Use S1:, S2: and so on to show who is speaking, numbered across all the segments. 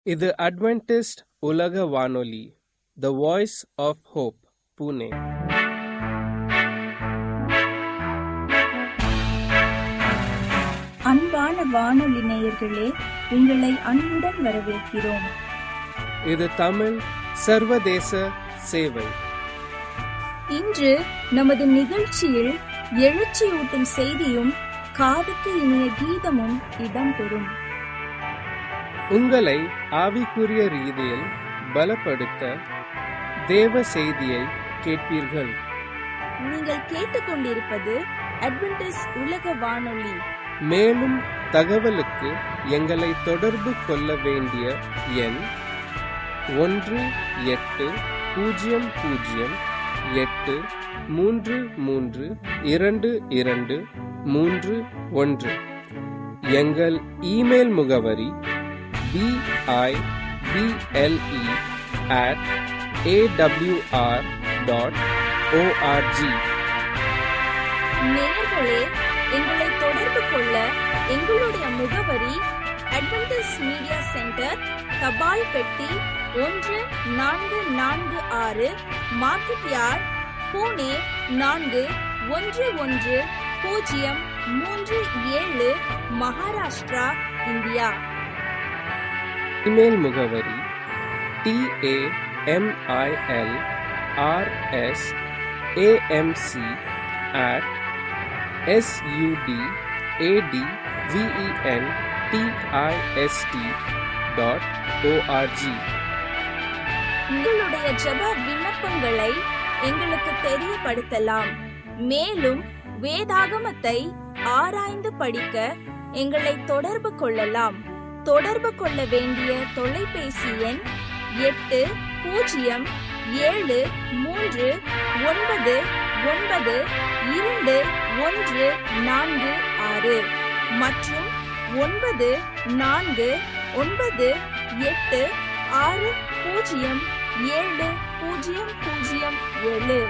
S1: இது அட்வென்டிஸ்ட் உலக வானொலி the voice of hope Pune
S2: அன்பான வானொலி நேயர்களே உங்களை அன்புடன் வரவேற்கிறோம்
S1: இது தமிழ் சர்வதேச சேவை
S2: இன்று நமது நிகழ்ச்சியில் எழுச்சியூட்டும் செய்தியும் காதுக்கு இனிய கீதமும் இடம்பெறும்
S1: உங்களை ஆவிக்குரிய ரீதியில் பலப்படுத்த தேவ செய்தியை கேட்பீர்கள்
S2: நீங்கள் கேட்டுக்கொண்டிருப்பது அட்வென்டிஸ் உலக வானொலி
S1: மேலும் தகவலுக்கு எங்களை தொடர்பு கொள்ள வேண்டிய எண் ஒன்று எட்டு பூஜ்ஜியம் பூஜ்ஜியம் எட்டு மூன்று மூன்று இரண்டு இரண்டு மூன்று ஒன்று எங்கள் இமெயில் முகவரி BIBLE at AWR dot ORG
S2: நேயர்களே எங்களை தொடர்பு கொள்ள எங்களுடைய முகவரி அட்வென்டிஸ் மீடியா சென்டர் தபால் பெட்டி ஒன்று நான்கு நான்கு ஆறு மார்க்கெட் யார்ட் பூனே நான்கு ஒன்று ஒன்று பூஜ்ஜியம் மூன்று ஏழு மகாராஷ்டிரா இந்தியா
S1: இமெயில் முகவரி TAMIL RS AMC at SUD AD VEN DIST dot ORG
S2: உங்களுடைய ஜெப விண்ணப்பங்களை எங்களுக்கு தெரியப்படுத்தலாம் மேலும் வேதாகமத்தை ஆராய்ந்து படிக்க எங்களை தொடர்பு கொள்ளலாம் தொடர்பு கொள்ள வேண்டிய தொலைபேசி எண் எட்டு பூஜ்ஜியம் ஏழு மூன்று ஒன்பது ஒன்பது இரண்டு ஒன்று நான்கு ஆறு மற்றும் ஒன்பது நான்கு ஒன்பது எட்டு ஆறு பூஜ்ஜியம் ஏழு பூஜ்ஜியம் பூஜ்ஜியம் ஏழு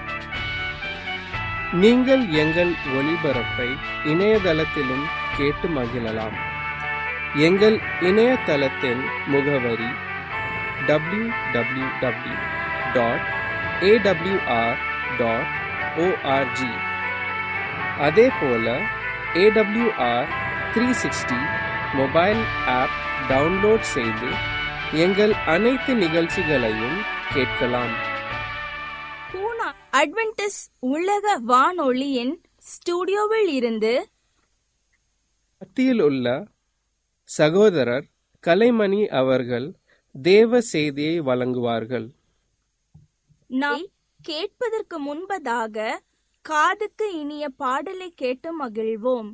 S1: நீங்கள் எங்கள் ஒளிபரப்பை இணையதளத்திலும் கேட்டு மகிழலாம் எங்கள் இணையதளத்தின் முகவரி W W W dot AWR dot ORG அதே போல AWR three sixty mobile app download செய்து எங்கள் அனைத்து நிகழ்ச்சிகளையும் கேட்கலாம்
S2: பூனா அட்வென்டிஸ் உலக வானொலியின் ஸ்டுடியோவில் இருந்து
S1: மத்தியில் உள்ள சகோதரர் கலைமணி அவர்கள் தேவ செய்தியை வழங்குவார்கள்
S2: நாம் கேட்பதற்கு முன்பதாக காதுக்கு இனிய பாடலை கேட்டு மகிழ்வோம்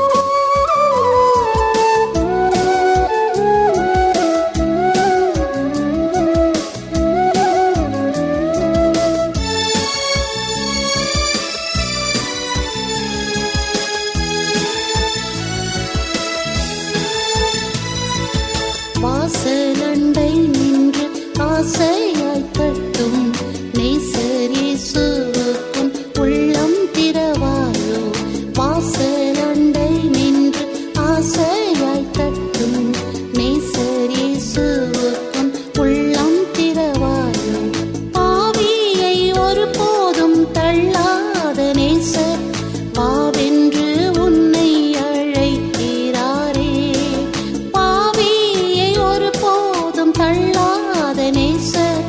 S3: வாசலண்டை நின்று ஆசையாய் தட்டும் நேசரேசுவுக்கும் உள்ளம் திறவாயோ வாசலண்டை நின்று ஆசையாய் தட்டும் நேசரேசுவுக்கும் உள்ளம் திறவாயோ பாவியை ஒருபோதும் தள்ளாத நேசர் பாவென்று உன்னை அழைக்கிறாரே பாவியை ஒருபோதும் தள்ளாத நேசர்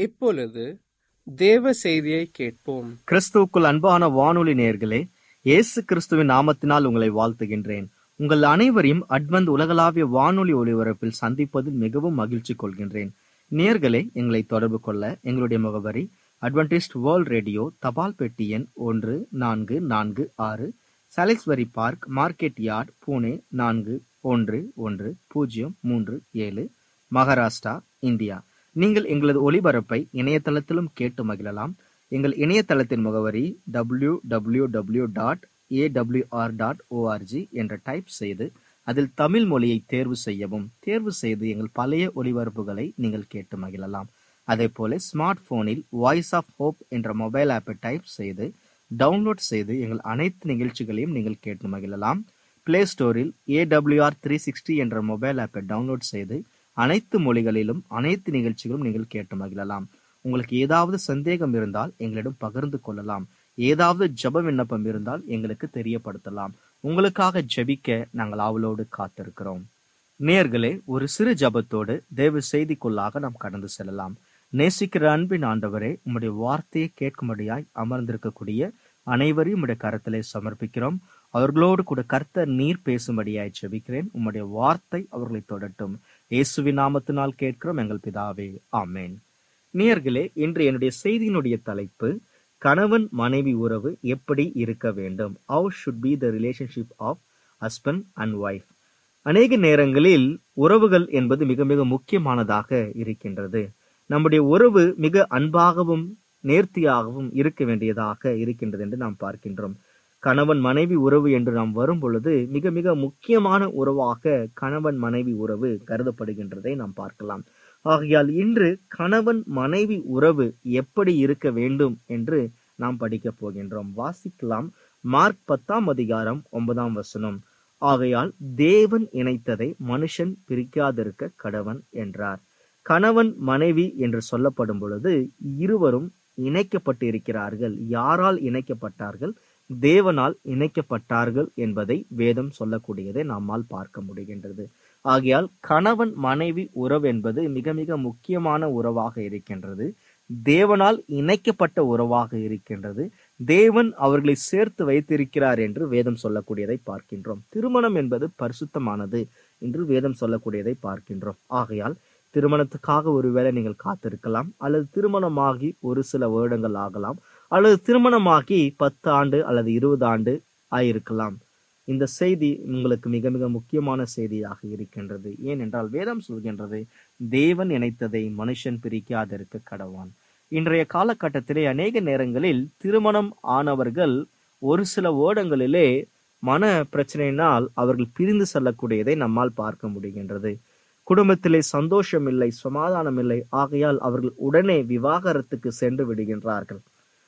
S1: இப்பொழுது தேவ செய்தியை கேட்போம்
S4: கிறிஸ்துவுக்குள் அன்பான வானொலி நேயர்களே இயேசு கிறிஸ்துவின் நாமத்தினால் உங்களை வாழ்த்துகின்றேன் உங்கள் அனைவரையும் அட்வந்த் உலகளாவிய வானொலி ஒளிபரப்பில் சந்திப்பதில் மிகவும் மகிழ்ச்சி கொள்கின்றேன் நேயர்களே எங்களை தொடர்பு கொள்ள எங்களுடைய முகவரி அட்வென்டிஸ்ட் வேர்ல்ட் ரேடியோ தபால் பெட்டி எண் ஒன்று நான்கு நான்கு ஆறு Salisbury park market yard Pune நான்கு ஒன்று ஒன்று பூஜ்ஜியம் மூன்று ஏழு மகாராஷ்டிரா இந்தியா நீங்கள் எங்களது ஒளிபரப்பை இணையதளத்திலும் கேட்டு மகிழலாம் எங்கள் இணையதளத்தின் முகவரி W W W dot AWR dot ORG என்ற டைப் செய்து அதில் தமிழ் மொழியை தேர்வு செய்யவும் தேர்வு செய்து எங்கள் பழைய ஒளிபரப்புகளை நீங்கள் கேட்டு மகிழலாம் அதே போல ஸ்மார்ட் போனில் வாய்ஸ் ஆஃப் ஹோப் என்ற மொபைல் ஆப்பை டைப் செய்து டவுன்லோட் செய்து எங்கள் அனைத்து நிகழ்ச்சிகளையும் நீங்கள் கேட்டு மகிழலாம் பிளே ஸ்டோரில் ஏடபிள்யூஆர் த்ரீ சிக்ஸ்டி என்ற மொபைல் ஆப்பை டவுன்லோட் செய்து அனைத்து மொழிகளிலும் அனைத்து நிகழ்ச்சிகளும் நீங்கள் கேட்டு மகிழலாம் உங்களுக்கு ஏதாவது சந்தேகம் இருந்தால் எங்களிடம் பகிர்ந்து கொள்ளலாம் ஏதாவது ஜெப விண்ணப்பம் இருந்தால் எங்களுக்கு தெரியப்படுத்தலாம் உங்களுக்காக ஜெபிக்க நாங்கள் ஆவலோடு காத்திருக்கிறோம் நேர்களே ஒரு சிறு ஜெபத்தோடு தேவ செய்திக்குள்ளாக நாம் கடந்து செல்லலாம் நேசிக்கிற அன்பின் ஆண்டவரே உம்முடைய வார்த்தையை கேட்கும்படியாய் அமர்ந்திருக்கக்கூடிய அனைவரையும் உடைய கரத்திலே சமர்ப்பிக்கிறோம் அவர்களோடு கூட கர்த்தர் நீர் பேசும்படியாய் ஜெபிக்கிறேன் உம்முடைய வார்த்தை அவர்களை தொடட்டும் இயேசுவின் நாமத்தினால் கேட்கிறோம் எங்கள் பிதாவே ஆமேன் நேயர்களே இன்று என்னுடைய செய்தியினுடைய தலைப்பு கணவன் மனைவி உறவு எப்படி இருக்க வேண்டும் how should be the relationship of husband and wife அநேக நேரங்களில் உறவுகள் என்பது மிக மிக முக்கியமானதாக இருக்கின்றது நம்முடைய உறவு மிக அன்பாகவும் நேர்த்தியாகவும் இருக்க வேண்டியதாக இருக்கின்றது என்று நாம் பார்க்கின்றோம் கணவன் மனைவி உறவு என்று நாம் வரும் பொழுது மிக மிக முக்கியமான உறவாக கணவன் மனைவி உறவு கருதப்படுகின்றதை நாம் பார்க்கலாம் ஆகையால் இன்று கணவன் மனைவி உறவு எப்படி இருக்க வேண்டும் என்று நாம் படிக்கப் போகின்றோம் வாசிக்கலாம் மார்க் பத்தாம் அதிகாரம் ஒன்பதாம் வசனம் ஆகையால் தேவன் இணைத்ததை மனுஷன் பிரிக்காதிருக்க கடவன் என்றார் கணவன் மனைவி என்று சொல்லப்படும் பொழுது இருவரும் இணைக்கப்பட்டு இருக்கிறார்கள் யாரால் இணைக்கப்பட்டார்கள் தேவனால் இணைக்கப்பட்டார்கள் என்பதை வேதம் சொல்லக்கூடியதை நம்மால் பார்க்க முடிகின்றது ஆகையால் கணவன் மனைவி உறவு என்பது மிக மிக முக்கியமான உறவாக இருக்கின்றது தேவனால் இணைக்கப்பட்ட உறவாக இருக்கின்றது தேவன் அவர்களை சேர்த்து வைத்திருக்கிறார் என்று வேதம் சொல்லக்கூடியதை பார்க்கின்றோம் திருமணம் என்பது பரிசுத்தமானது என்று வேதம் சொல்லக்கூடியதை பார்க்கின்றோம் ஆகையால் திருமணத்துக்காக ஒருவேளை நீங்கள் காத்திருக்கலாம் அல்லது திருமணமாகி ஒரு சில வருடங்கள் ஆகலாம் அல்லது திருமணமாகி பத்து ஆண்டு அல்லது இருபது ஆண்டு ஆயிருக்கலாம் இந்த செய்தி உங்களுக்கு மிக மிக முக்கியமான செய்தியாக இருக்கின்றது ஏனென்றால் வேதம் சொல்கின்றது தேவன் இணைத்ததை மனுஷன் பிரிக்காதிருக்க கடவான் இன்றைய காலகட்டத்திலே அநேக நேரங்களில் திருமணம் ஆனவர்கள் ஒரு சில ஓடங்களிலே மன பிரச்சனையினால் அவர்கள் பிரிந்து செல்லக்கூடியதை நம்மால் பார்க்க முடிகின்றது குடும்பத்திலே சந்தோஷம் இல்லை சமாதானம் இல்லை ஆகையால் அவர்கள் உடனே விவாகரத்துக்கு சென்று விடுகின்றார்கள்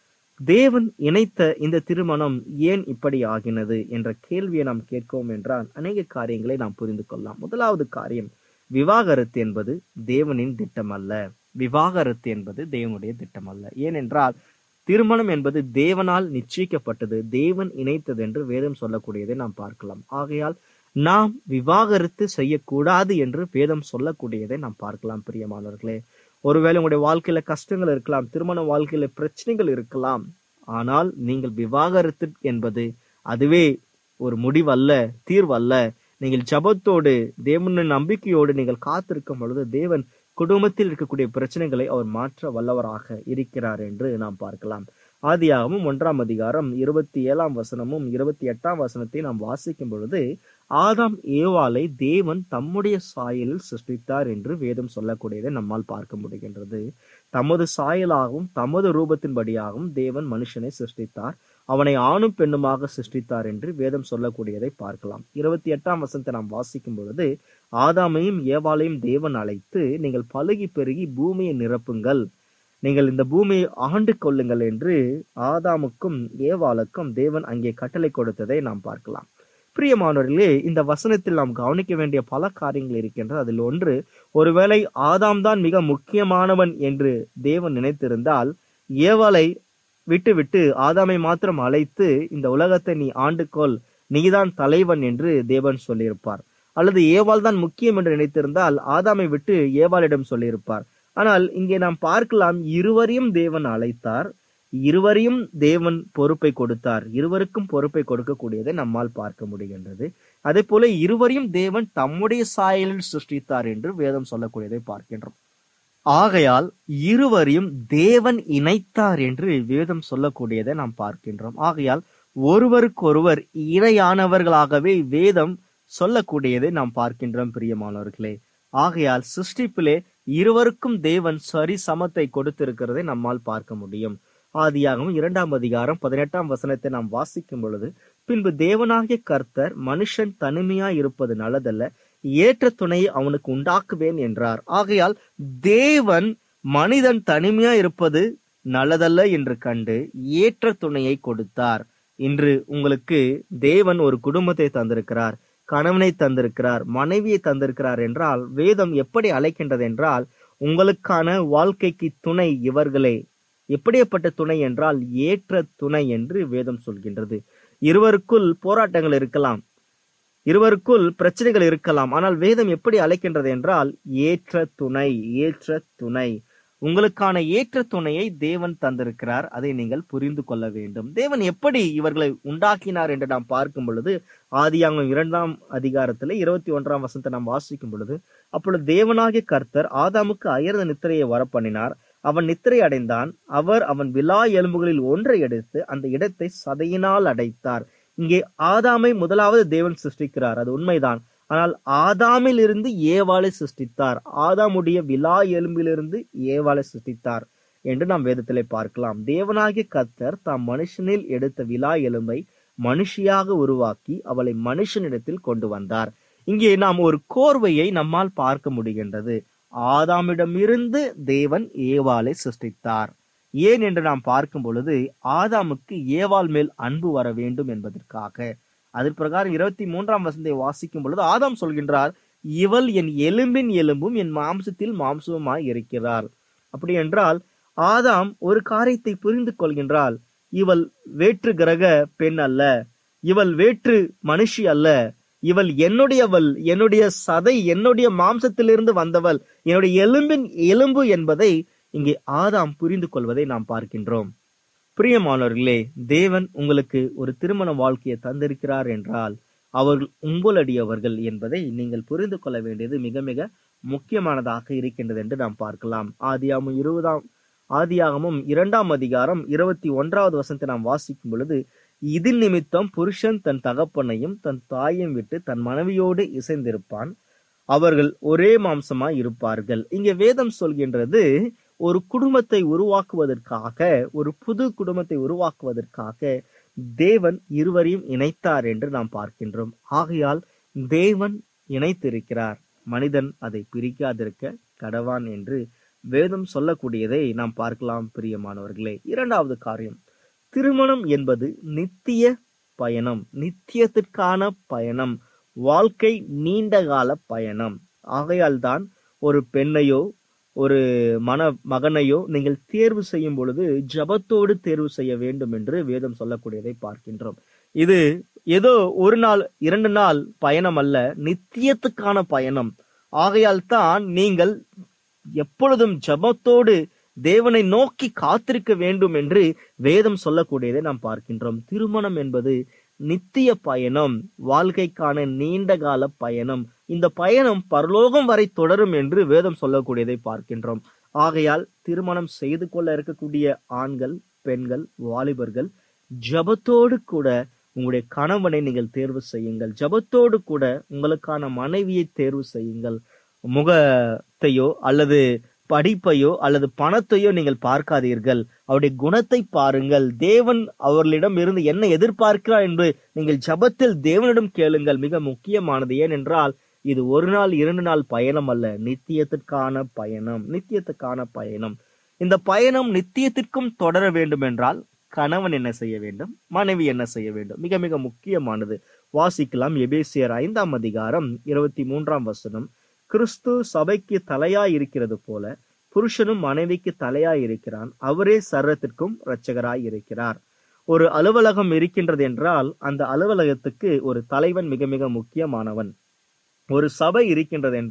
S4: தேவன் இணைத்த இந்த திருமணம் ஏன் இப்படி ஆகினது என்ற கேள்வியை நாம் கேட்கோம் என்றால் அநேக காரியங்களை நாம் புரிந்து கொள்ளலாம் முதலாவது காரியம் விவாகரத்து என்பது தேவனின் திட்டம் அல்ல விவாகரத்து என்பது தேவனுடைய திட்டம் அல்ல ஏனென்றால் திருமணம் என்பது தேவனால் நிச்சயிக்கப்பட்டது தேவன் இணைத்தது என்று வேதம் சொல்லக்கூடியதை நாம் பார்க்கலாம் ஆகையால் நாம் விவாகரத்து செய்யக்கூடாது என்று வேதம் சொல்லக்கூடியதை நாம் பார்க்கலாம் பிரியமானவர்களே ஒருவேளை உங்களுடைய வாழ்க்கையில கஷ்டங்கள் இருக்கலாம் திருமண வாழ்க்கையில பிரச்சனைகள் இருக்கலாம் ஆனால் நீங்கள் விவாகரத்து என்பது அதுவே ஒரு முடிவல்ல தீர்வல்ல நீங்கள் ஜபத்தோடு தேவனின் நம்பிக்கையோடு நீங்கள் காத்திருக்கும் பொழுது தேவன் குடும்பத்தில் இருக்கக்கூடிய பிரச்சனைகளை அவர் மாற்ற வல்லவராக இருக்கிறார் என்று நாம் பார்க்கலாம் ஆதியாகமும் ஒன்றாம் அதிகாரம் இருபத்தி ஏழாம் வசனமும் இருபத்தி எட்டாம் வசனத்தை நாம் வாசிக்கும் பொழுது ஆதாம் ஏவாளை தேவன் தம்முடைய சாயலில் சிருஷ்டித்தார் என்று வேதம் சொல்லக்கூடியதை நம்மால் பார்க்க முடிகின்றது தமது சாயலாகவும் தமது ரூபத்தின்படியாகவும் தேவன் மனுஷனை சிருஷ்டித்தார் அவனை ஆணும் பெண்ணுமாக சிருஷ்டித்தார் என்று வேதம் சொல்லக்கூடியதை பார்க்கலாம் இருபத்தி எட்டாம் வசனத்தை நாம் வாசிக்கும் பொழுது ஆதாமையும் ஏவாளையும் தேவன் அழைத்து நீங்கள் பழுகி பெருகி பூமியை நிரப்புங்கள் நீங்கள் இந்த பூமியை ஆண்டு கொள்ளுங்கள் என்று ஆதாமுக்கும் ஏவாளுக்கும் தேவன் அங்கே கட்டளை கொடுத்ததை நாம் பார்க்கலாம் பிரியமானவர்களே இந்த வசனத்தில் நாம் கவனிக்க வேண்டிய பல காரியங்கள் இருக்கின்றது அதில் ஒன்று ஒருவேளை ஆதாம் தான் மிக முக்கியமானவன் என்று தேவன் நினைத்திருந்தால் ஏவாளை விட்டுவிட்டு ஆதாமை மாத்திரம் அழைத்து இந்த உலகத்தை நீ ஆண்டுகொள் நீதான் தலைவன் என்று தேவன் சொல்லியிருப்பார் அல்லது ஏவாள் தான் முக்கியம் என்று நினைத்திருந்தால் ஆதாமை விட்டு ஏவாளிடம் சொல்லியிருப்பார் ஆனால் இங்கே நாம் பார்க்கலாம் இருவரையும் தேவன் அழைத்தார் இருவரையும் தேவன் பொறுப்பை கொடுத்தார் இருவருக்கும் பொறுப்பை கொடுக்கக்கூடியதை நம்மால் பார்க்க முடிகின்றது அதே போல இருவரையும் தேவன் தம்முடைய சாயலில் சிருஷ்டித்தார் என்று வேதம் சொல்லக்கூடியதை பார்க்கின்றோம் ஆகையால் இருவரையும் தேவன் இணைத்தார் என்று வேதம் சொல்லக்கூடியதை நாம் பார்க்கின்றோம் ஆகையால் ஒருவருக்கொருவர் இணையானவர்களாகவே வேதம் சொல்லக்கூடியதை நாம் பார்க்கின்றோம் பிரியமானவர்களே ஆகையால் சிருஷ்டிப்பிலே இருவருக்கும் தேவன் சரி சமத்தை கொடுத்திருக்கிறதை நம்மால் பார்க்க முடியும் ஆதியாகவும் இரண்டாம் அதிகாரம் பதினெட்டாம் வசனத்தை நாம் வாசிக்கும் பொழுது பின்பு தேவனாகிய கர்த்தர் மனுஷன் தனிமையாய் இருப்பது நல்லதல்ல ஏற்ற துணையை அவனுக்கு உண்டாக்குவேன் என்றார் ஆகையால் தேவன் மனிதன் தனிமையா இருப்பது நல்லதல்ல என்று கண்டு ஏற்ற துணையை கொடுத்தார் இன்று உங்களுக்கு தேவன் ஒரு குடும்பத்தை தந்திருக்கிறார் கணவனை தந்திருக்கிறார் மனைவியை தந்திருக்கிறார் என்றால் வேதம் எப்படி அழைக்கின்றது என்றால் உங்களுக்கான வாழ்க்கைக்கு துணை இவர்களே எப்படிப்பட்ட துணை என்றால் ஏற்ற துணை என்று வேதம் சொல்கின்றது இருவருக்குள் போராட்டங்கள் இருக்கலாம் இருவருக்குள் பிரச்சனைகள் இருக்கலாம் ஆனால் வேதம் எப்படி அழைக்கின்றது என்றால் ஏற்ற துணை ஏற்ற துணை உங்களுக்கான ஏற்ற துணையை தேவன் தந்திருக்கிறார் அதை நீங்கள் புரிந்து கொள்ள வேண்டும் தேவன் எப்படி இவர்களை உண்டாக்கினார் என்று நாம் பார்க்கும் பொழுது ஆதியாங்கம் இரண்டாம் அதிகாரத்துல இருபத்தி ஒன்றாம் வசனத்தை நாம் வாசிக்கும் பொழுது அப்பொழுது தேவனாகிய கர்த்தர் ஆதாமுக்கு அயர்ந்த நித்திரையை வரப்பண்ணினார் அவன் நித்திரை அடைந்தான் அவர் அவன் விலா எலும்புகளில் ஒன்றை எடுத்து அந்த இடத்தை சதையினால் அடைத்தார் இங்கே ஆதாமை முதலாவது தேவன் சிருஷ்டிக்கிறார் அது உண்மைதான் ஆனால் ஆதாமில் இருந்து ஏவாளை சிருஷ்டித்தார் ஆதாமுடைய விலா எலும்பிலிருந்து ஏவாளை சிருஷ்டித்தார் என்று நாம் வேதத்திலே பார்க்கலாம் தேவனாகிய கத்தர் தாம் மனுஷனில் எடுத்த விலா எலும்பை மனுஷியாக உருவாக்கி அவளை மனுஷனிடத்தில் கொண்டு வந்தார் இங்கே நாம் ஒரு கோர்வையை நம்மால் பார்க்க முடிகின்றது ஆதாமிடமிருந்து தேவன் ஏவாளை சிருஷ்டித்தார் ஏன் என்று நாம் பார்க்கும் பொழுது ஆதாமுக்கு ஏவாள் மேல் அன்பு வர வேண்டும் என்பதற்காக அதன் பிரகாரம் இருபத்தி மூன்றாம் வசந்தை வாசிக்கும் பொழுது ஆதாம் சொல்கின்றார் இவள் என் எலும்பின் எலும்பும் என் மாம்சத்தில் மாம்சமாய் இருக்கிறார் அப்படி என்றால் ஆதாம் ஒரு காரியத்தை புரிந்து கொள்கின்றாள் இவள் வேற்று கிரக பெண் அல்ல இவள் வேற்று மனுஷி அல்ல இவள் என்னுடையவள் என்னுடைய சதை என்னுடைய மாம்சத்திலிருந்து வந்தவள் என்னுடைய எலும்பின் எலும்பு என்பதை இங்கே ஆதாம் புரிந்து கொள்வதை நாம் பார்க்கின்றோம் பிரியமானவர்களே தேவன் உங்களுக்கு ஒரு திருமண வாழ்க்கையை தந்திருக்கிறார் என்றால் அவர்கள் உங்களுடையவர்கள் என்பதை நீங்கள் புரிந்து கொள்ள வேண்டியது மிக மிக முக்கியமானதாக இருக்கின்றது என்று நாம் பார்க்கலாம் ஆதியாமும் இருபதாம் ஆதியாகமும் இரண்டாம் அதிகாரம் இருபத்தி ஒன்றாவது வசனத்தை நாம் வாசிக்கும் பொழுது இது நிமித்தம் புருஷன் தன் தகப்பனையும் தன் தாயையும் விட்டு தன் மனைவியோடு இசைந்திருப்பான் அவர்கள் ஒரே மாம்சமாய் இருப்பார்கள் இங்கே வேதம் சொல்கின்றது ஒரு குடும்பத்தை உருவாக்குவதற்காக ஒரு புது குடும்பத்தை உருவாக்குவதற்காக தேவன் இருவரையும் இணைத்தார் என்று நாம் பார்க்கின்றோம் ஆகையால் தேவன் இணைத்திருக்கிறார் மனிதன் அதை பிரிக்காதிருக்க கடவான் என்று வேதம் சொல்லக்கூடியதை நாம் பார்க்கலாம் பிரியமானவர்களே இரண்டாவது காரியம் திருமணம் என்பது நித்திய பயணம் நித்தியத்திற்கான பயணம் வாழ்க்கை நீண்டகால பயணம் ஆகையால் தான் ஒரு பெண்ணையோ ஒரு மன மகனையோ நீங்கள் தேர்வு செய்யும் பொழுது ஜபத்தோடு தேர்வு செய்ய வேண்டும் என்று வேதம் சொல்லக்கூடியதை பார்க்கின்றோம் இது ஏதோ ஒரு நாள் இரண்டு நாள் பயணம் அல்ல நித்தியத்துக்கான பயணம் ஆகையால் தான் நீங்கள் எப்பொழுதும் ஜபத்தோடு தேவனை நோக்கி காத்திருக்க வேண்டும் என்று வேதம் சொல்லக்கூடியதை நாம் பார்க்கின்றோம் திருமணம் என்பது நித்திய பயணம் வாழ்க்கைக்கான நீண்ட கால பயணம் இந்த பயணம் பரலோகம் வரை தொடரும் என்று வேதம் சொல்லக்கூடியதை பார்க்கின்றோம் ஆகையால் திருமணம் செய்து கொள்ள இருக்கக்கூடிய ஆண்கள் பெண்கள் வாலிபர்கள் ஜபத்தோடு கூட உங்களுடைய கணவனை நீங்கள் தேர்வு செய்யுங்கள் ஜபத்தோடு கூட உங்களுக்கான மனைவியை தேர்வு செய்யுங்கள் முகத்தையோ அல்லது படிப்பையோ அல்லது பணத்தையோ நீங்கள் பார்க்காதீர்கள் அவருடைய குணத்தை பாருங்கள் தேவன் அவர்களிடம் இருந்து என்ன எதிர்பார்க்கிறார் என்று நீங்கள் ஜபத்தில் தேவனிடம் கேளுங்கள் மிக முக்கியமானது ஏனென்றால் இது ஒரு நாள் இரண்டு நாள் பயணம் அல்ல நித்தியத்திற்கான பயணம் நித்தியத்துக்கான பயணம் இந்த பயணம் நித்தியத்திற்கும் தொடர வேண்டும் என்றால் கணவன் என்ன செய்ய வேண்டும் மனைவி என்ன செய்ய வேண்டும் மிக மிக முக்கியமானது வாசிக்கலாம் எபேசியர் ஐந்தாம் அதிகாரம் இருபத்தி மூன்றாம் வசனம் கிறிஸ்து சபைக்கு தலையாய் இருக்கிறது போல புருஷனும் மனைவிக்கு தலையாய் இருக்கிறான் அவரே சர்வத்திற்கும் இரட்சகராய் இருக்கிறார் ஒரு அலுவலகம் இருக்கின்றது என்றால் அந்த அலுவலகத்துக்கு ஒரு தலைவன் மிக மிக முக்கியமானவன் ஒரு சபை இருக்கின்றது என்றால்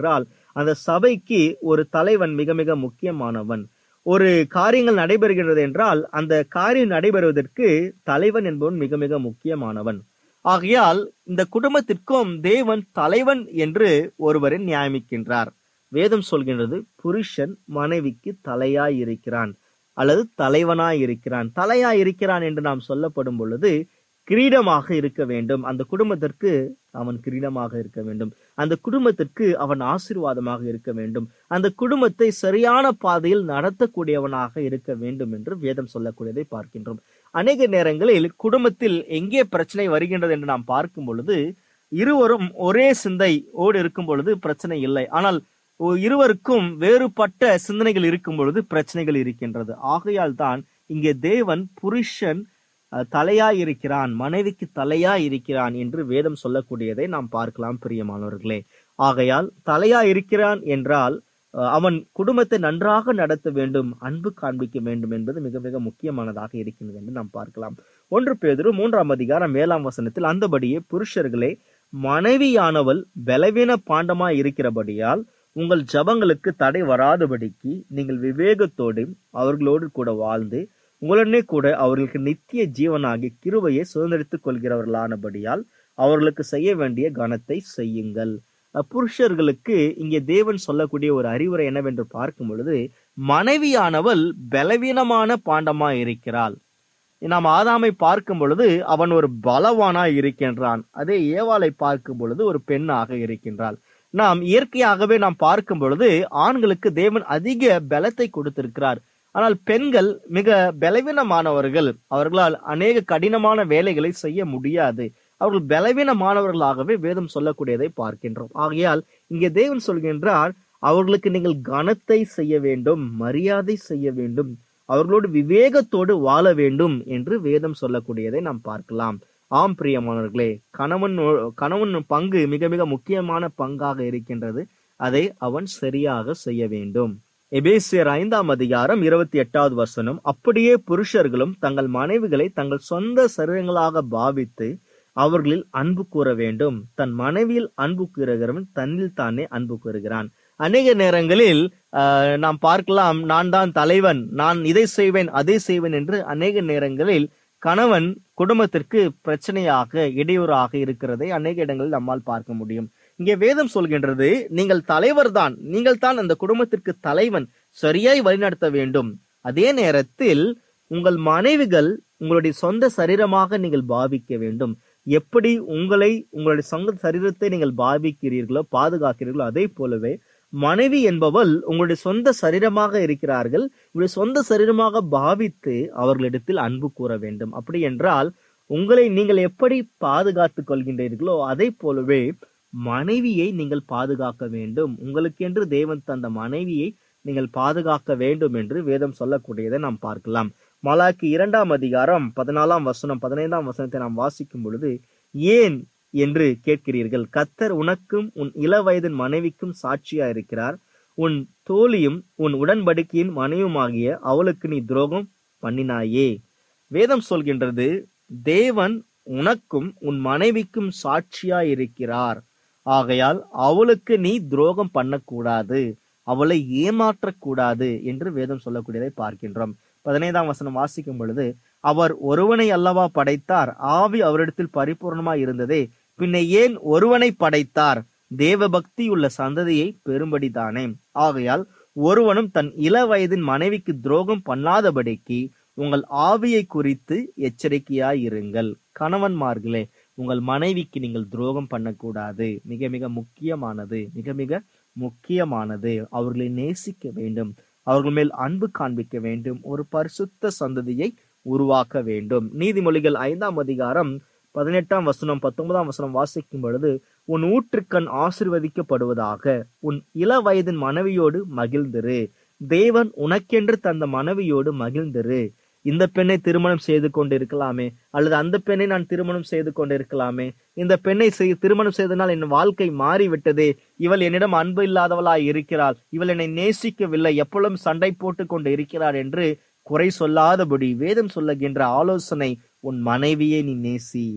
S4: அந்த சபைக்கு ஒரு தலைவன் மிக மிக முக்கியமானவன் ஒரு காரியங்கள் நடைபெறுகிறது என்றால் அந்த காரியம் நடைபெறுவதற்கு தலைவன் என்பவன் மிக மிக முக்கியமானவன் ஆகையால் இந்த குடும்பத்திற்கும் தேவன் தலைவன் என்று ஒருவரை நியமிக்கின்றார் வேதம் சொல்கின்றது புருஷன் மனைவிக்கு தலையாய் இருக்கிறான் அல்லது தலைவனாய் இருக்கிறான் தலையாய் இருக்கிறான் என்று நாம் சொல்லப்படும் பொழுது கிரீடமாக இருக்க வேண்டும் அந்த குடும்பத்திற்கு அவன் கிரீடமாக இருக்க வேண்டும் அந்த குடும்பத்திற்கு அவன் ஆசீர்வாதமாக இருக்க வேண்டும் அந்த குடும்பத்தை சரியான பாதையில் நடத்தக்கூடியவனாக இருக்க வேண்டும் என்று வேதம் சொல்லக்கூடியதை பார்க்கின்றோம் அநேக நேரங்களில் குடும்பத்தில் எங்கே பிரச்சனை வருகின்றது என்று நாம் பார்க்கும் பொழுது இருவரும் ஒரே சிந்தை ஓடு இருக்கும் பொழுது பிரச்சனை இல்லை ஆனால் ஒ- இருவருக்கும் வேறுபட்ட சிந்தனைகள் இருக்கும் பொழுது பிரச்சனைகள் இருக்கின்றது ஆகையால் தான் இங்கே தேவன் புருஷன் அஹ், தலையாய் இருக்கிறான் மனைவிக்கு தலையாய் இருக்கிறான் என்று வேதம் சொல்லக்கூடியதை நாம் பார்க்கலாம் பிரியமானவர்களே ஆகையால் தலையாய் இருக்கிறான் என்றால் அஹ், அவன் குடும்பத்தை நன்றாக நடத்த வேண்டும் அன்பு காண்பிக்க வேண்டும் என்பது மிக மிக முக்கியமானதாக இருக்கின்றது என்று நாம் பார்க்கலாம் ஒன்று பேதுரு மூன்றாம் அதிகாரம் ஏழாம் வசனத்தில் அந்தபடியே புருஷர்களே மனைவியானவள் பலவீன பாண்டமாய் இருக்கிறபடியால் உங்கள் ஜபங்களுக்கு தடை வராதபடிக்கு நீங்கள் விவேகத்தோடு அவர்களோடு கூட வாழ்ந்து உங்களுடனே கூட அவர்களுக்கு நித்திய ஜீவனாகி கிருபையை சுதந்திரித்துக் கொள்கிறவர்களானபடியால் அவர்களுக்கு செய்ய வேண்டிய கனத்தை செய்யுங்கள் அஹ் புருஷர்களுக்கு இங்கே தேவன் சொல்லக்கூடிய ஒரு அறிவுரை என்னவென்று பார்க்கும் பொழுது மனைவியானவள் பலவீனமான பாண்டமாய் இருக்கிறாள் நாம் ஆதாமை பார்க்கும் பொழுது அவன் ஒரு பலவானாய் இருக்கின்றான் அதே ஏவாளை பார்க்கும் பொழுது ஒரு பெண்ணாக இருக்கின்றாள் நாம் இயற்கையாகவே நாம் பார்க்கும் பொழுது ஆண்களுக்கு தேவன் அதிக பலத்தை கொடுத்திருக்கிறார் ஆனால் பெண்கள் மிக பலவீனமானவர்கள் அவர்களால் அநேக கடினமான வேலைகளை செய்ய முடியாது அவர்கள் பலவீனமானவர்களாகவே வேதம் சொல்லக்கூடியதை பார்க்கின்றோம் ஆகையால் இங்கே தேவன் சொல்கின்றார் அவர்களுக்கு நீங்கள் கனத்தை செய்ய வேண்டும் மரியாதை செய்ய வேண்டும் அவர்களோடு விவேகத்தோடு வாழ வேண்டும் என்று வேதம் சொல்லக்கூடியதை நாம் பார்க்கலாம் ஆம் பிரியமானவர்களே கணவன் கணவன் பங்கு மிக மிக முக்கியமான பங்காக இருக்கின்றது அதை அவன் சரியாக செய்ய வேண்டும் எபேசியர் ஐந்தாம் அதிகாரம் இருபத்தி எட்டாவது வசனம் அப்படியே புருஷர்களும் தங்கள் மனைவிகளை தங்கள் சொந்த சரீரங்களாக பாவித்து அவர்களில் அன்பு கூற வேண்டும் தன் மனைவியில் அன்பு கூறுகிறவன் தன்னில் தானே அன்பு கூறுகிறான் அநேக நேரங்களில் ஆஹ், நாம் பார்க்கலாம் நான் தான் தலைவன் நான் இதை செய்வேன் அதை செய்வேன் என்று அநேக நேரங்களில் கணவன் குடும்பத்திற்கு பிரச்சனையாக இடையூறாக இருக்கிறதை அநேக இடங்களில் நம்மால் பார்க்க முடியும் இங்கே வேதம் சொல்கின்றது நீங்கள் தலைவர் தான் நீங்கள் தான் அந்த குடும்பத்திற்கு தலைவன் சரியாய் வழிநடத்த வேண்டும் அதே நேரத்தில் உங்கள் மனைவிகள் உங்களுடைய சொந்த சரீரமாக நீங்கள் பாவிக்க வேண்டும் எப்படி உங்களை உங்களுடைய சொந்த சரீரத்தை நீங்கள் பாவிக்கிறீர்களோ பாதுகாக்கிறீர்களோ அதே போலவே மனைவி என்பவள் உங்களுடைய சொந்த சரீரமாக இருக்கிறார்கள் உங்களுடைய சொந்த சரீரமாக பாவித்து அவர்களிடத்தில் அன்பு கூற வேண்டும் அப்படி என்றால் உங்களை நீங்கள் எப்படி பாதுகாத்துக் கொள்கின்றீர்களோ அதே போலவே மனைவியை நீங்கள் பாதுகாக்க வேண்டும் உங்களுக்கென்று தேவன் தந்த மனைவியை நீங்கள் பாதுகாக்க வேண்டும் என்று வேதம் சொல்லக்கூடியதை நாம் பார்க்கலாம் மலாக்கி இரண்டாம் அதிகாரம் பதினாலாம் வசனம் பதினைந்தாம் வசனத்தை நாம் வாசிக்கும் பொழுது ஏன் என்று கேட்கிறீர்கள் கத்தர் உனக்கும் உன் இளவயதின் மனைவிக்கும் சாட்சியா இருக்கிறார் உன் தோழியும் உன் உடன்படிக்கையின் மனைவியுமாகிய அவளுக்கு நீ துரோகம் பண்ணினாயே வேதம் சொல்கின்றது தேவன் உனக்கும் உன் மனைவிக்கும் சாட்சியா இருக்கிறார் ஆகையால் அவளுக்கு நீ துரோகம் பண்ணக்கூடாது அவளை ஏமாற்றக்கூடாது என்று வேதம் சொல்லக்கூடியதை பார்க்கின்றோம் பதினைந்தாம் வசனம் வாசிக்கும் பொழுது அவர் ஒருவனை அல்லவா படைத்தார் ஆவி அவரிடத்தில் பரிபூர்ணமாய் இருந்ததே பின்ன ஏன் ஒருவனை படைத்தார் தேவ பக்தி உள்ள சந்ததியை பெரும்படிதானே ஆகையால் ஒருவனும் தன் இள வயதின் மனைவிக்கு துரோகம் பண்ணாதபடிக்கு உங்கள் ஆவியை குறித்து எச்சரிக்கையாய் இருங்கள் கணவன்மார்களே உங்கள் மனைவிக்கு நீங்கள் துரோகம் பண்ணக்கூடாது மிக மிக முக்கியமானது மிக மிக முக்கியமானது அவர்களை நேசிக்க வேண்டும் அவர்கள் மேல் அன்பு காண்பிக்க வேண்டும் ஒரு பரிசுத்த சந்ததியை உருவாக்க வேண்டும் நீதிமொழிகள் ஐந்தாம் அதிகாரம் பதினெட்டாம் வசனம் பத்தொன்பதாம் வசனம் வாசிக்கும் பொழுது உன் ஊற்றுக்கண் ஆசிர்வதிக்கப்படுவதாக உன் இள வயதின் மனைவியோடு மகிழ்ந்திரு தேவன் உனக்கென்று தந்த மனைவியோடு மகிழ்ந்திரு இந்த பெண்ணை திருமணம் செய்து கொண்டு இருக்கலாமே அல்லது அந்த பெண்ணை நான் திருமணம் செய்து கொண்டு இருக்கலாமே இந்த பெண்ணை செய் திருமணம் செய்தனால் என் வாழ்க்கை மாறிவிட்டதே இவள் என்னிடம் அன்பு இல்லாதவளாய் இருக்கிறாள் இவள் என்னை நேசிக்கவில்லை எப்பொழுதும் சண்டை போட்டு கொண்டு இருக்கிறார் என்று குறை சொல்லாதபடி வேதம் சொல்லுகின்ற ஆலோசனை உன் மனைவியை நீ நேசி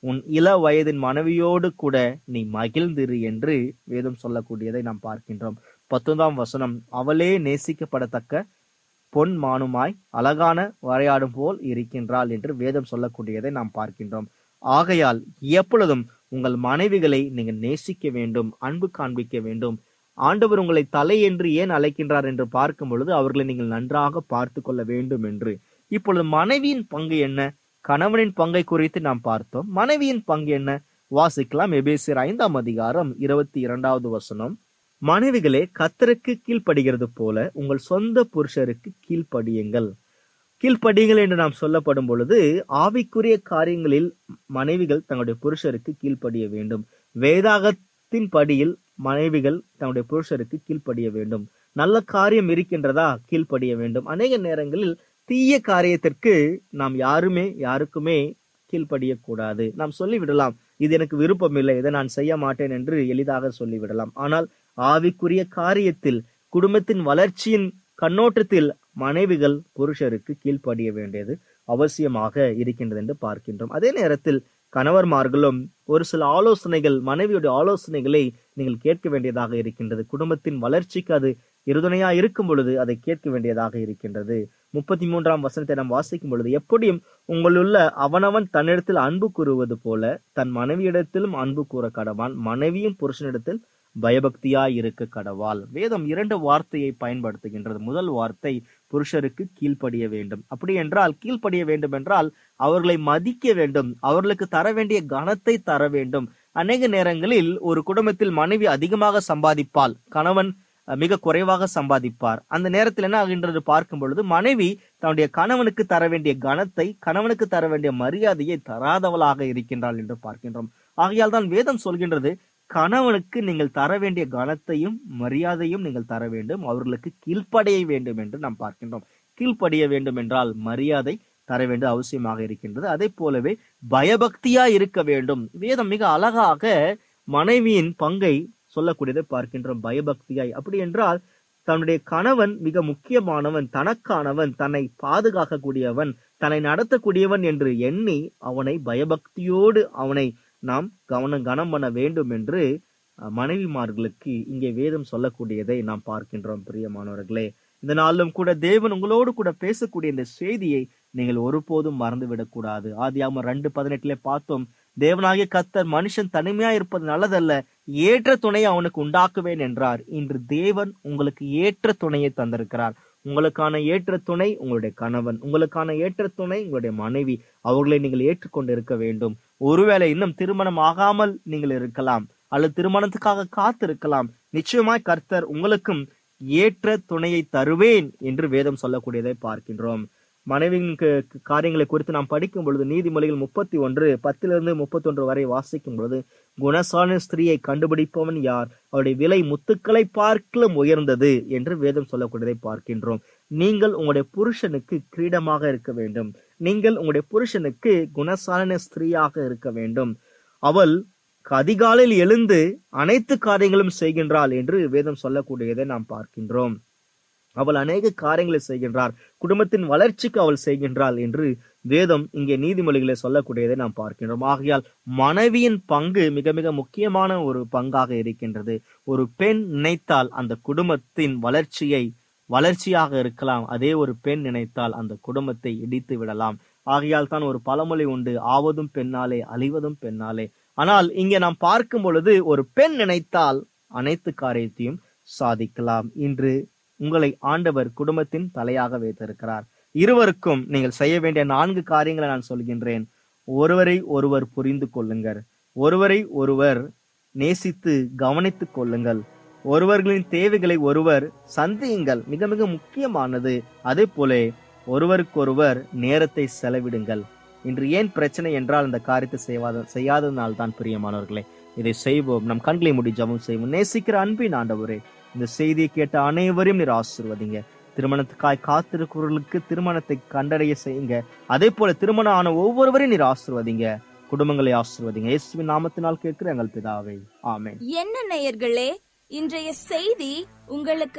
S4: உன் இள வயதின் மனைவியோடு கூட நீ மகிழ்ந்திரு என்று வேதம் சொல்லக்கூடியதை நாம் பார்க்கின்றோம் பத்தொன்பதாம் வசனம் அவளே நேசிக்கப்படத்தக்க பொன் மானுமாய் அழகான வரையாடும் போல் இருக்கின்றாள் என்று வேதம் சொல்லக்கூடியதை நாம் பார்க்கின்றோம் ஆகையால் எப்பொழுதும் உங்கள் மனைவிகளை நீங்கள் நேசிக்க வேண்டும் அன்பு காண்பிக்க வேண்டும் ஆண்டவர் உங்களை தலை என்று ஏன் அழைக்கின்றார் என்று பார்க்கும் பொழுது அவர்களை நீங்கள் நன்றாக பார்த்து கொள்ள வேண்டும் என்று இப்பொழுது மனைவியின் பங்கு என்ன கணவனின் பங்கை குறித்து நாம் பார்த்தோம் மனைவியின் பங்கு என்ன வாசிக்கலாம் எபேசியர் ஐந்தாம் அதிகாரம் இருபத்தி இரண்டாவது வசனம் மனைவிகளே கத்தருக்கு கீழ்ப்படுகிறது போல உங்கள் சொந்த புருஷருக்கு கீழ்ப்படியுங்கள் கீழ்ப்படியுங்கள் என்று நாம் சொல்லப்படும் பொழுது ஆவிக்குரிய காரியங்களில் மனைவிகள் தங்களுடைய புருஷருக்கு கீழ்ப்படிய வேண்டும் வேதாகத்தின் படியில் மனைவிகள் தங்களுடைய புருஷருக்கு கீழ்ப்படிய வேண்டும் நல்ல காரியம் இருக்கின்றதா கீழ்ப்படிய வேண்டும் அநேக நேரங்களில் தீய காரியத்திற்கு நாம் யாருமே யாருக்குமே கீழ்ப்படியக்கூடாது நாம் சொல்லிவிடலாம் இது எனக்கு விருப்பம் இல்லை இதை நான் செய்ய மாட்டேன் என்று எளிதாக சொல்லிவிடலாம் ஆனால் ஆவிக்குரிய காரியத்தில் குடும்பத்தின் வளர்ச்சியின் கண்ணோட்டத்தில் மனைவிகள் புருஷருக்கு கீழ்ப்படிய வேண்டியது அவசியமாக இருக்கின்றது என்று பார்க்கின்றோம் அதே நேரத்தில் கணவர்மார்களும் ஒரு சில ஆலோசனைகள் மனைவியுடைய ஆலோசனைகளை நீங்கள் கேட்க வேண்டியதாக இருக்கின்றது குடும்பத்தின் வளர்ச்சிக்கு அது இருதுணையா இருக்கும் பொழுது அதை கேட்க வேண்டியதாக இருக்கின்றது முப்பத்தி மூன்றாம் வசனத்தை நாம் வாசிக்கும் பொழுது எப்படியும் உங்களுள்ள அவனவன் தன்னிடத்தில் அன்பு கூறுவது போல தன் மனைவியிடத்திலும் அன்பு கூற கடவான் மனைவியும் புருஷனிடத்தில் பயபக்தியாய் இருக்க கடவாள் வேதம் இரண்டு வார்த்தையை பயன்படுத்துகின்றது முதல் வார்த்தை புருஷருக்கு கீழ்ப்படிய வேண்டும் அப்படி என்றால் கீழ்ப்படிய வேண்டும் என்றால் அவர்களை மதிக்க வேண்டும் அவர்களுக்கு தர வேண்டிய கனத்தை தர வேண்டும் அநேக நேரங்களில் ஒரு குடும்பத்தில் மனைவி அதிகமாக சம்பாதிப்பால் கணவன் அஹ், மிக குறைவாக சம்பாதிப்பார் அந்த நேரத்தில் என்ன ஆகின்றது பார்க்கும் பொழுது மனைவி தன்னுடைய கணவனுக்கு தர வேண்டிய கனத்தை கணவனுக்கு தர வேண்டிய மரியாதையை தராதவளாக இருக்கின்றாள் என்று பார்க்கின்றோம் ஆகையால் தான் வேதம் சொல்கின்றது கணவனுக்கு நீங்கள் தர வேண்டிய கனத்தையும் மரியாதையும் நீங்கள் தர வேண்டும் அவர்களுக்கு கீழ்ப்படைய வேண்டும் என்று நாம் பார்க்கின்றோம் கீழ்ப்படிய வேண்டும் என்றால் மரியாதை தர வேண்டிய அவசியமாக இருக்கின்றது அதே போலவே பயபக்தியா இருக்க வேண்டும் வேதம் மிக அழகாக மனைவியின் பங்கை சொல்லக்கூடியதை பார்க்கின்றோம் பயபக்தியாய் அப்படி என்றால் தன்னுடைய கணவன் மிக முக்கியமானவன் தனக்கானவன் தன்னை பாதுகாக்கக்கூடியவன் தன்னை நடத்தக்கூடியவன் என்று எண்ணி அவனை பயபக்தியோடு அவனை நாம் கவனம் கனம் பண்ண வேண்டும் என்று அஹ், மனைவிமார்களுக்கு இங்கே வேதம் சொல்லக்கூடியதை நாம் பார்க்கின்றோம் பிரியமானவர்களே இந்த நாளிலும் கூட தேவன் உங்களோடு கூட பேசக்கூடிய இந்த செய்தியை நீங்கள் ஒருபோதும் மறந்துவிடக் கூடாது ஆதியாம ரெண்டு பதினெட்டுல பார்த்தோம் தேவனாகிய கத்தர் மனுஷன் தனிமையா இருப்பது நல்லதல்ல ஏற்ற துணையை அவனுக்கு உண்டாக்குவேன் என்றார் இன்று தேவன் உங்களுக்கு ஏற்ற துணையை தந்திருக்கிறார் உங்களுக்கான ஏற்ற துணை உங்களுடைய கணவன் உங்களுக்கான ஏற்ற துணை உங்களுடைய மனைவி அவர்களை நீங்கள் ஏற்றுக்கொண்டு இருக்க வேண்டும் ஒருவேளை இன்னும் திருமணம் ஆகாமல் நீங்கள் இருக்கலாம் அல்லது திருமணத்துக்காக காத்திருக்கலாம் நிச்சயமாய் கர்த்தர் உங்களுக்கும் ஏற்ற துணையை தருவேன் என்று வேதம் சொல்லக்கூடியதை பார்க்கின்றோம் மனைவியின் க- காரியங்களை குறித்து நாம் படிக்கும் பொழுது நீதிமொழிகள் முப்பத்தி ஒன்று பத்திலிருந்து முப்பத்தி ஒன்று வரை வாசிக்கும் பொழுது குணசான ஸ்திரீயை கண்டுபிடிப்பவன் யார் அவருடைய விலை முத்துக்களை பார்க்கலும் உயர்ந்தது என்று வேதம் சொல்லக்கூடியதை பார்க்கின்றோம் நீங்கள் உங்களுடைய புருஷனுக்கு கிரீடமாக இருக்க வேண்டும் நீங்கள் உங்களுடைய புருஷனுக்கு குணசாலின ஸ்திரீயாக இருக்க வேண்டும் அவள் அதிகாலையில் எழுந்து அனைத்து காரியங்களும் செய்கின்றாள் என்று வேதம் சொல்லக்கூடியதை நாம் பார்க்கின்றோம் அவள் அநேக காரியங்களை செய்கின்றார் குடும்பத்தின் வளர்ச்சிக்கு அவள் செய்கின்றாள் என்று வேதம் இங்கே நீதிமொழிகளை சொல்லக்கூடியதை நாம் பார்க்கின்றோம் ஆகையால் மனைவியின் பங்கு மிக மிக முக்கியமான ஒரு பங்காக இருக்கின்றது ஒரு பெண் நினைத்தால் அந்த குடும்பத்தின் வளர்ச்சியை வளர்ச்சியாக இருக்கலாம் அதே ஒரு பெண் நினைத்தால் அந்த குடும்பத்தை இடித்து விடலாம் ஆகையால் தான் ஒரு பழமொழி உண்டு ஆவதும் பெண்ணாலே அழிவதும் பெண்ணாலே ஆனால் இங்கே நாம் பார்க்கும் பொழுது ஒரு பெண் நினைத்தால் அனைத்து காரியத்தையும் சாதிக்கலாம் இன்று உங்களை ஆண்டவர் குடும்பத்தின் தலையாக வைத்திருக்கிறார் இருவருக்கும் நீங்கள் செய்ய வேண்டிய நான்கு காரியங்களை நான் சொல்கின்றேன் ஒருவரை ஒருவர் புரிந்து கொள்ளுங்கள் ஒருவரை ஒருவர் நேசித்து கவனித்துக் கொள்ளுங்கள் ஒருவர்களின் தேவைகளை ஒருவர் சந்தியுங்கள் மிக மிக முக்கியமானது அதே போல ஒருவருக்கொருவர் நேரத்தை செலவிடுங்கள் இன்று ஏன் பிரச்சனை என்றால் இந்த காரியத்தை செய்யாத செய்யாததனால் தான் பிரியமானவர்களே இதை செய்வோம் நம் கண்களை மூடி ஜெபம் செய்வோம் நேசிக்கிற அன்பின் ஆண்டவரே இந்த செய்தியை கேட்ட அனைவரையும் நீர் ஆசிர்வதிங்க திருமணத்துக்காய் காத்திருக்கிறவர்களுக்கு திருமணத்தை கண்டடைய செய்யுங்க அதே போல திருமணம் ஆன ஒவ்வொருவரையும் நீர் ஆசிர்வதிங்க குடும்பங்களை ஆசிர்வதிங்க இயேசுவின் நாமத்தினால் கேட்கிற எங்கள் பிதாவே ஆமென்
S2: என்ன நேயர்களே இன்றைய செய்தி உங்களுக்கு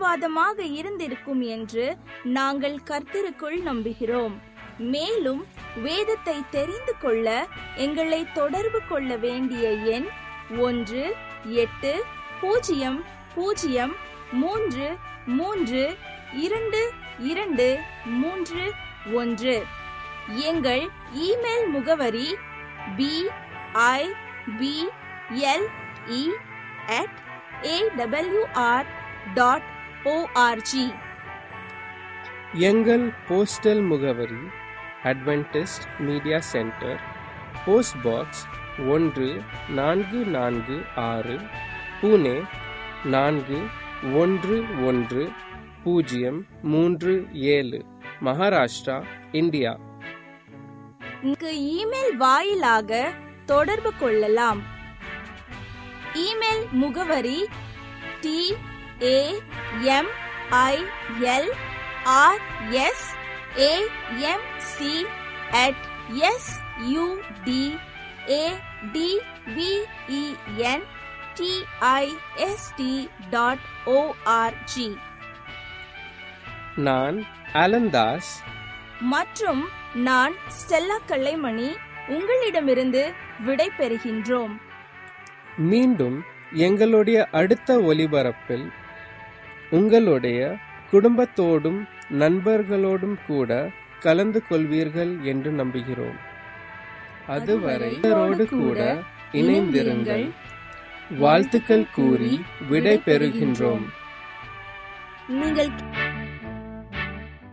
S2: ஆசிர்வாதமாக இருந்திருக்கும் என்று நாங்கள் கர்த்தருக்குள் நம்புகிறோம் மேலும் வேதத்தை தெரிந்து கொள்ள எங்களை தொடர்பு கொள்ள வேண்டிய எண் ஒன்று எட்டு பூஜ்ஜியம் பூஜ்ஜியம் மூன்று மூன்று இரண்டு இரண்டு மூன்று ஒன்று எங்கள் இமெயில் முகவரி B I B L E at AWR dot ORG
S1: எங்கள் போஸ்டல் முகவரி Adventist media centre post box ஒன்று நான்கு நான்கு ஆறு புனே நான்கு ஒன்று ஒன்று பூஜ்ஜியம் மூன்று ஏழு மகாராஷ்டிரா இந்தியா
S2: இங்கு இமெயில் வாயிலாக தொடர்பு கொள்ளலாம் இமெயில் முகவரி T A M I L R S A M C at S U D A D V E N T I S T dot ORG
S1: நான் அலந்தாஸ்
S2: மற்றும் நான் ஸ்டெல்லா கல்லைமணி உங்களிடமிருந்து விடை பெறுகின்றோம்
S1: மீண்டும் எங்களுடைய அடுத்த ஒலிபரப்பில் உங்களுடைய குடும்பத்தோடும் நண்பர்களோடும் கூட கலந்து கொள்வீர்கள் என்று நம்புகிறோம் அதுவரை இவரோடு கூட இணைந்திருங்கள் வாழ்த்துக்கள் கூறி விடை பெறுகின்றோம்
S2: நீங்கள்